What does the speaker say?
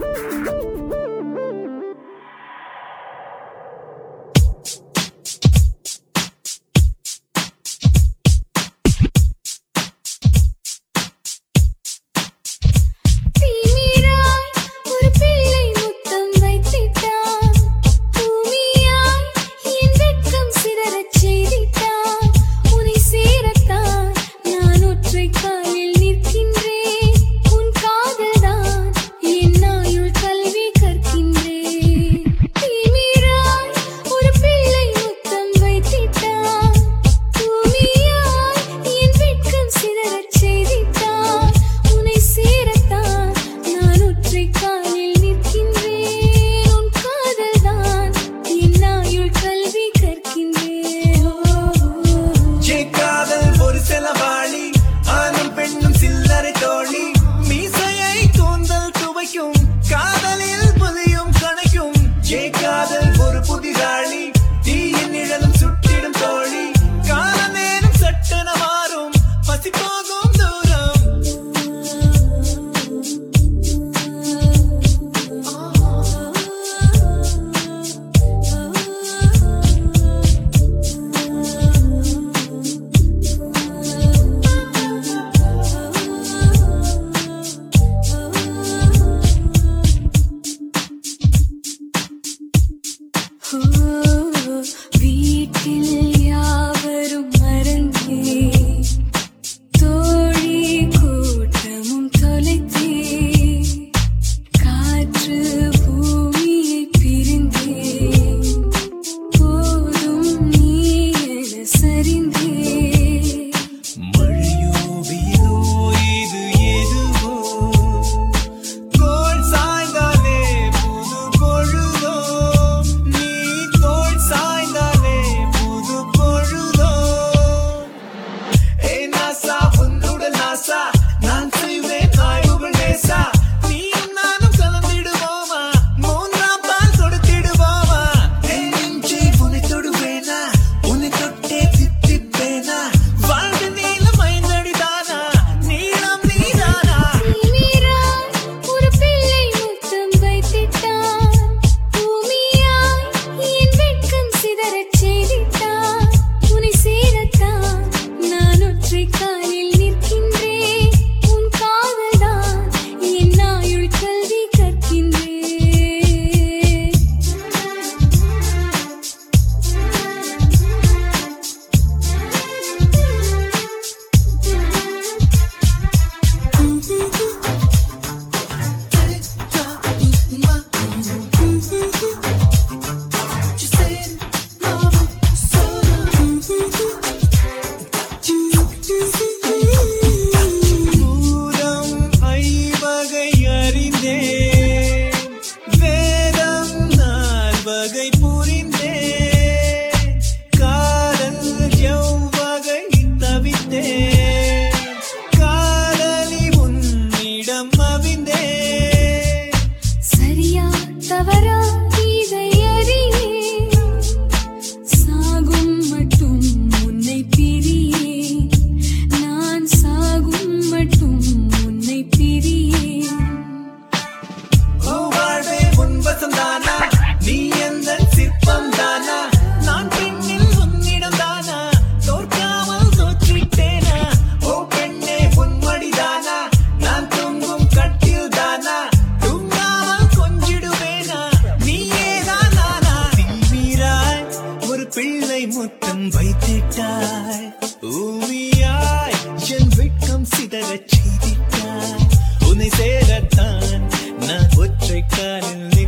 தீமிராய் ஒரு பிள்ளை முத்தம் வைத்திட்டான் பூமியாய் என் வெட்கம் சிதறச் செய்திட்டான் உன்னை சேரத்தான் நான் ஒற்றை காலில் நிற்கின்றேன் உன் காதல்தான் என் ஆயுள் கல்வி கற்கின்றேன் தீமிராய் ஒரு பிள்ளை முத்தம் வைத்திட்டான் பூமியாய் என் வெட்கம் சிதறச் செய்திட்டான் உன்னை சேரத்தான் நான் ஒற்றை காலில் நிற்கின்றேன் உன் காதல்தான் என் ஆயுள் கல்வி கற்கின்றேன் ஏ காதல் ஒரு செலவாளி ஆணும் பெண்ணும் சில்லறை தோழி மீசையை கூந்தல் துவைக்கும் காதலில் புலியும் கணைக்கும் ஏ காதல் ஒரு புதிராளி தீயின் நிழலும் சுட்டிடும் தோழி கால நேரம் சட்டென மாறும் பசி போகும் தூரம் வீட்டில் யாவரும் மறந்தே தோழி கூட்டமும் தொலைத்தே காற்று பூமியை பிரிந்தே போதும் நீ என சரிந்தே மழையோ வெயிலோ இது எதுவோ தோள் சாய்ந்தாலே புது பொழுதோ நீ தோள் சாய்ந்தாலே புது பொழுதோ ஏ நாசா உன்னுடன் நாசா நான் செய்வேன் ஆய்வுகள் நேசா நீயும் நானும் கலந்திடுவோமா மூன்றாம் பால் கொடுத்திடுவோமா ஏ நெஞ்சே உன்னை தொடுவேனா உன்னை தொட்டே தித்திப்பேனா வாழ்வு நீளம் ஐந்தடிதானா நீளம் நீதானா தீமிராய் ஒரு பிள்ளை முத்தம் வைத்திட்டான் பூமியாய் என் வெட்கம் சிதறச் செய்திட்டான் உன்னை சேரத்தான் நான் ஒற்றை காலில் நிற்கின்றேன் உன் காதல்தான் என் ஆயுள் கல்வி கற்கின்றேன் பூதம் ஐவகை அறிந்தேன் வேதம் நால்வகை புரிந்தேன் காதல் எவ்வகை தவித்தேன் காதலி உன்னிடம் அவிந்தேன் சரியா தவறா இதை அறியேன் சாகும் மட்டும் உன்னை பிரியேன் நான் சாகும் மட்டும் உன்னை பிரியேன் வாழ்வே உன் வசந்தானா நீ எந்த சிற்பம் தானா நான் பெண்ணில் உன்னிடம் தானா தோற்காமல் தோற்றிட்டேனா ஓ பெண்ணே உன் மடிதானா நான் தூங்கும் கட்டில் தானா தூங்காமல் கொஞ்சிடுவேனா நீயே தான் நானா தீவிராய் ஒரு பிள்ளை முத்தம் வைத்திட்டாய் ஊமியாய் என் வெட்கம் சிதறச் செய்திட்டாய் உன்னை சேரத்தான் நான் ஒற்றை காலில்